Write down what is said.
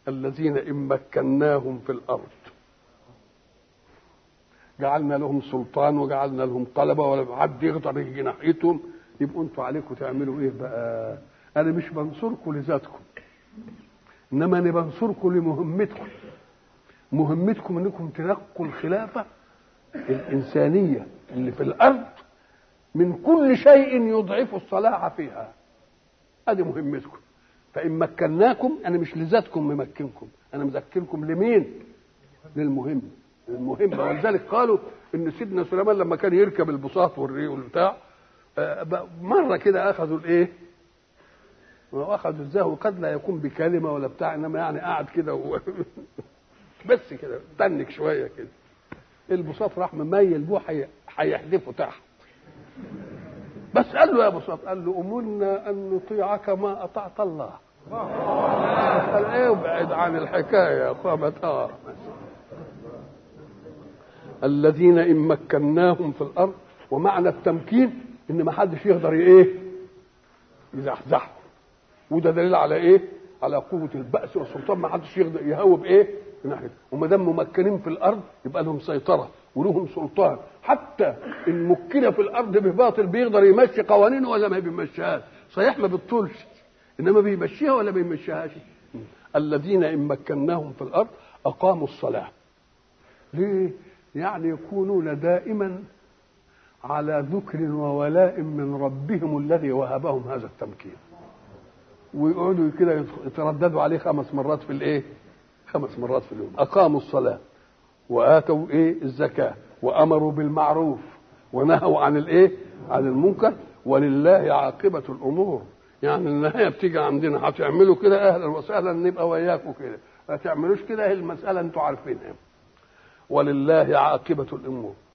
الذين إن مكناهم في الأرض جعلنا لهم سلطان وجعلنا لهم طلبة ولا حد يقدر يجي ناحيتهم يبقوا انتوا عليكم تعملوا ايه بقى انا مش بنصركم لذاتكم انما انا بنصركم لمهمتكم مهمتكم انكم تنقوا الخلافه الانسانيه اللي في الارض من كل شيء يضعف الصلاح فيها ادي مهمتكم فان مكناكم انا مش لذاتكم ممكنكم انا مذكركم لمين للمهم المهمه ولذلك قالوا ان سيدنا سليمان لما كان يركب البساط والريق والبتاع مره كده اخذوا الايه واخذوا ازاي وقد لا يكون بكلمه ولا بتاع انما يعني قاعد كده و... بس كده تنك شويه كده البساط راح مميل بوه هيحدفه تحت بس قال له يا بساط قال له امرنا ان نطيعك ما اطعت الله قال ايه ابعد عن الحكايه يا اخوة اه الذين ان مكناهم في الارض ومعنى التمكين ان ما حدش يقدر ايه يزحزحه وده دليل على ايه على قوه البأس والسلطان ما حدش يقدر يهوب ايه ناحيه وما دام ممكنين في الارض يبقى لهم سيطره ولهم سلطان حتى ان مكن في الارض بباطل بيقدر يمشي قوانينه ولا ما بيمشيهاش صحيح ما بتطولش انما بيمشيها ولا بيمشيهاش الذين ان مكناهم في الارض اقاموا الصلاه ليه يعني يكونون دائما على ذكر وولاء من ربهم الذي وهبهم هذا التمكين ويقعدوا كده يترددوا عليه خمس مرات في الايه خمس مرات في اليوم اقاموا الصلاه واتوا ايه الزكاه وامروا بالمعروف ونهوا عن الايه عن المنكر ولله عاقبه الامور يعني النهايه بتيجي عندنا هتعملوا كده اهلا وسهلا نبقى وياكم كده ما تعملوش كده المساله انتوا عارفينها ولله عاقبه الامور